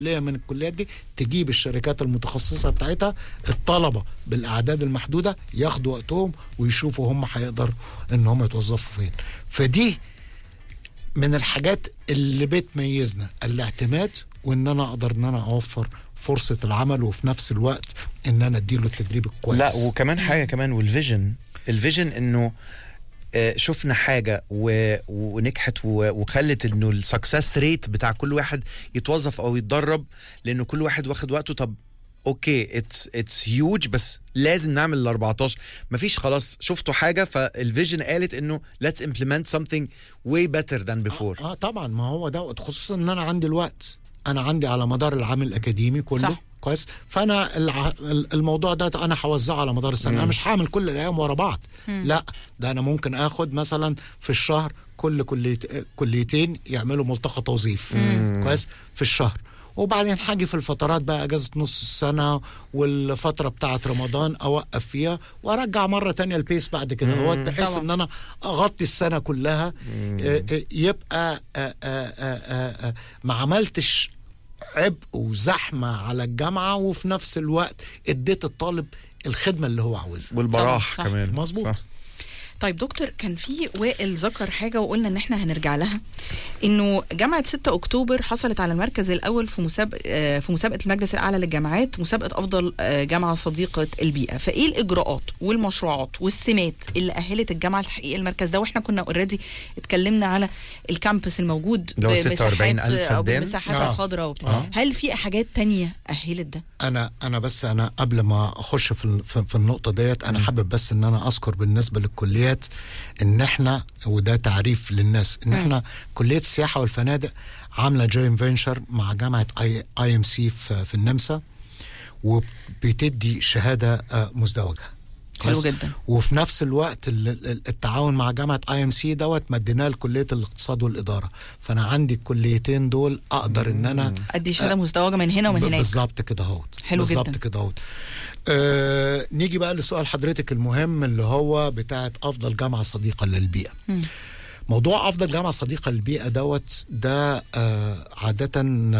كليه من الكليات دي تجيب الشركات المتخصصه بتاعتها الطلبه بالاعداد المحدوده ياخدوا وقتهم ويشوفوا هم هيقدروا ان هم يتوظفوا فين فدي من الحاجات اللي بتميزنا الاعتماد وان انا اقدر ان انا اوفر فرصه العمل وفي نفس الوقت ان انا اديله التدريب الكويس لا وكمان حاجه كمان والفيجن الفيجن انه آه، شفنا حاجه و... ونجحت و... وخلت انه السكسس ريت بتاع كل واحد يتوظف او يتدرب لانه كل واحد واخد وقته طب اوكي اتس اتس هيوج بس لازم نعمل ال 14 مفيش خلاص شفتوا حاجه فالفيجن قالت انه let's implement something way better than before اه طبعا ما هو دوت خصوصا ان انا عندي الوقت انا عندي على مدار العام الاكاديمي كله صح. كويس فانا الع... الموضوع ده انا هوزعه على مدار السنه انا مش هعمل كل الايام ورا بعض لا ده انا ممكن اخد مثلا في الشهر كل كليت... كليتين يعملوا ملتقى توظيف كويس في الشهر وبعدين هاجي في الفترات بقى اجازه نص السنه والفتره بتاعه رمضان اوقف فيها وارجع مره تانية البيس بعد كده هو بحيث طبعا. ان انا اغطي السنه كلها آه، آه، يبقى آه، آه، آه، آه، ما عملتش عبء وزحمه على الجامعه وفي نفس الوقت اديت الطالب الخدمه اللي هو عاوزها والبراح طبعاً، صح. كمان مظبوط. صح. طيب دكتور كان في وائل ذكر حاجه وقلنا ان احنا هنرجع لها انه جامعه 6 اكتوبر حصلت على المركز الاول في مسابقه آه، في مسابقه المجلس الاعلى للجامعات مسابقه افضل آه، جامعه صديقه البيئه فايه الاجراءات والمشروعات والسمات اللي اهلت الجامعه لتحقيق المركز ده واحنا كنا اوريدي اتكلمنا على الكامبس الموجود اللي هو بمساحات 46,000 او فدان. بالمساحات آه. الخضراء وبتاع آه. هل في حاجات تانية اهلت ده انا انا بس انا قبل ما اخش في ال- في في النقطه ديت انا حابب بس ان انا اذكر بالنسبه للكليات ان احنا وده تعريف للناس ان احنا كليه السياحه والفنادق عامله جوين فينشر مع جامعه اي اي ام سي في في النمسا وبتدي شهاده آه، مزدوجه حلو كويس؟ جدا. وفي نفس الوقت ال- ال- التعاون مع جامعه اي ام سي دوت مديناه لكليه الاقتصاد والاداره فانا عندي الكليتين دول اقدر ان انا ادي شهاده مزدوجه من هنا ومن ب- هناك بالظبط كده اهوت حلو بالظبط جدا. كده اهوت آه نيجي بقى لسؤال حضرتك المهم اللي هو بتاعت افضل جامعه صديقه للبيئه موضوع افضل جامعه صديقه للبيئه دوت ده آه عاده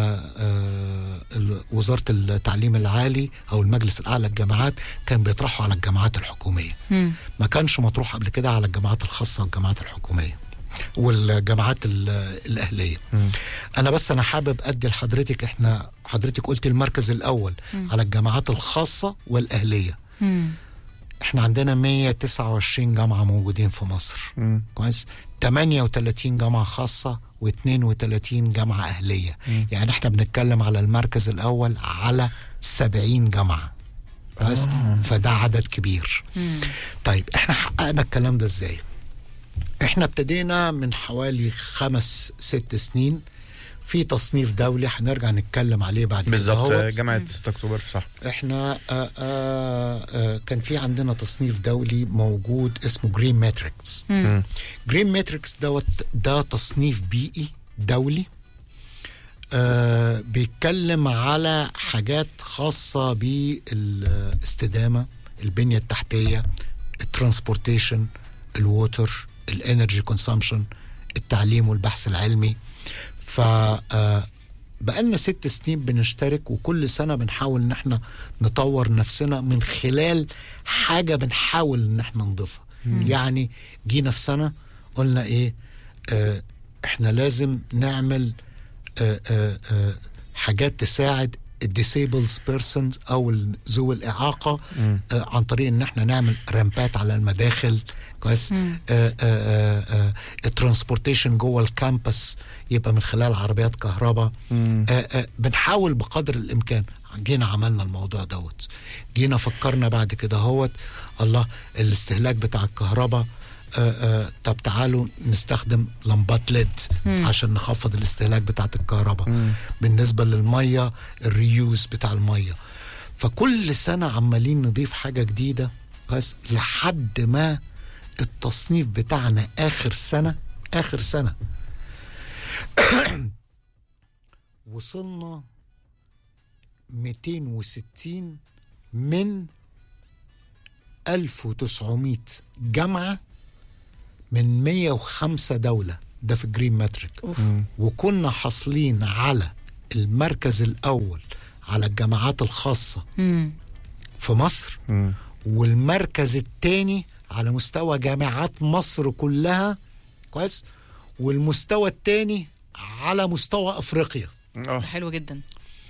آه ال- وزاره التعليم العالي او المجلس الاعلى للجامعات كان بيطرحه على الجامعات الحكوميه مم. ما كانش مطروح قبل كده على الجامعات الخاصه والجامعات الحكوميه والجامعات ال- الاهليه انا بس انا حابب ادي لحضرتك احنا حضرتك قلت المركز الاول على الجامعات الخاصه والاهليه مم. احنا عندنا 129 جامعه موجودين في مصر مم. كويس 38 جامعه خاصه و32 جامعه اهليه يعني احنا بنتكلم على المركز الاول على 70 جامعه كويس فده عدد كبير طيب احنا حققنا الكلام ده ازاي احنا ابتدينا من حوالي خمس ست سنين في تصنيف دولي هنرجع نتكلم عليه بعد كده بالظبط اهوت. جامعه 6 اكتوبر صح احنا آآ آآ كان في عندنا تصنيف دولي موجود اسمه جرين ماتريكس مم. جرين ماتريكس دوت ده تصنيف بيئي دولي آه بيتكلم على حاجات خاصة بالاستدامة البنية التحتية الترانسبورتيشن الووتر الانرجي كونسامشن التعليم والبحث العلمي ف آه، بقالنا ست سنين بنشترك وكل سنة بنحاول ان احنا نطور نفسنا من خلال حاجة بنحاول ان احنا نضيفها يعني جينا في سنة قلنا ايه آه احنا لازم نعمل آه آه آه حاجات تساعد الديسيبلز بيرسونز او ال- ذوي الاعاقه آه عن طريق ان احنا نعمل رامبات على المداخل كويس الترانسبورتيشن جوه الكامبس يبقى من خلال عربيات كهرباء آه آه بنحاول بقدر الامكان جينا عملنا الموضوع دوت جينا فكرنا بعد كده هوت الله الاستهلاك بتاع الكهرباء آه آه طب تعالوا نستخدم لمبات ليد عشان نخفض الاستهلاك بتاعت الكهرباء بالنسبة للمية الريوز بتاع المية فكل سنة عمالين نضيف حاجة جديدة بس لحد ما التصنيف بتاعنا آخر سنة آخر سنة وصلنا 260 من 1900 جامعة من 105 دولة ده في جرين ماتريك أوف. وكنا حاصلين على المركز الاول على الجامعات الخاصه مم. في مصر مم. والمركز الثاني على مستوى جامعات مصر كلها كويس والمستوى الثاني على مستوى افريقيا اه ده حلو جدا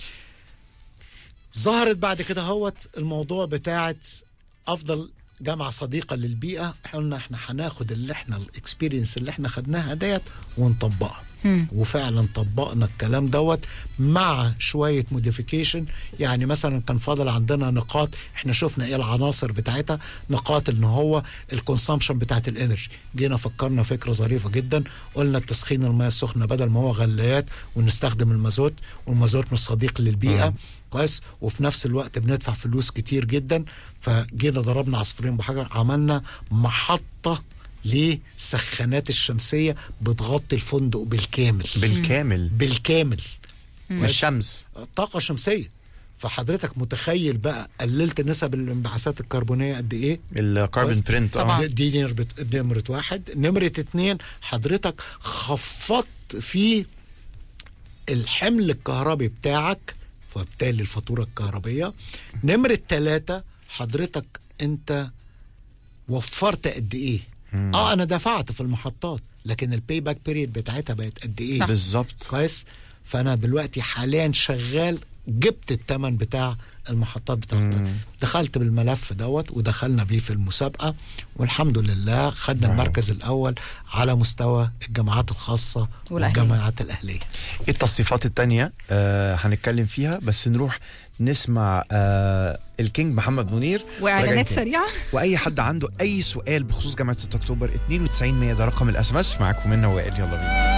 ظهرت بعد كده هوت الموضوع بتاعت افضل جامعه صديقه للبيئه احنا قلنا احنا هناخد اللي احنا الاكسبيرينس اللي احنا خدناها ديت ونطبقها مم. وفعلا طبقنا الكلام دوت مع شويه موديفيكيشن يعني مثلا كان فاضل عندنا نقاط احنا شفنا ايه العناصر بتاعتها نقاط ان هو الكونسامشن بتاعت الانرجي جينا فكرنا فكره ظريفه جدا قلنا التسخين المياه السخنه بدل ما هو غلايات ونستخدم المازوت والمازوت مش صديق للبيئه مم. كويس وفي نفس الوقت بندفع فلوس كتير جدا فجينا ضربنا عصفورين بحجر عملنا محطه لسخانات الشمسيه بتغطي الفندق بالكامل بالكامل بالكامل والشمس طاقه شمسيه فحضرتك متخيل بقى قللت نسب الانبعاثات الكربونيه قد ايه الكاربون كويس. برنت طبعاً. اه دي دي نمرة, نمرة واحد نمرة اتنين حضرتك خفضت في الحمل الكهربي بتاعك فبالتالي الفاتورة الكهربية نمرة تلاتة حضرتك انت وفرت قد ايه اه انا دفعت في المحطات لكن الباي باك بيريد بتاعتها بقت قد ايه صح. بالظبط كويس فانا دلوقتي حاليا شغال جبت الثمن بتاع المحطات بتاعتها دخلت بالملف دوت ودخلنا بيه في المسابقه والحمد لله خدنا واو. المركز الاول على مستوى الجامعات الخاصه والأهلية. والجامعات الاهليه ايه التصنيفات التانية آه هنتكلم فيها بس نروح نسمع آه الكينج محمد منير واعلانات راجعين تاني. سريعه واي حد عنده اي سؤال بخصوص جامعه 6 اكتوبر 92 100 ده رقم الاس ام اس معاكم منى وائل يلا بينا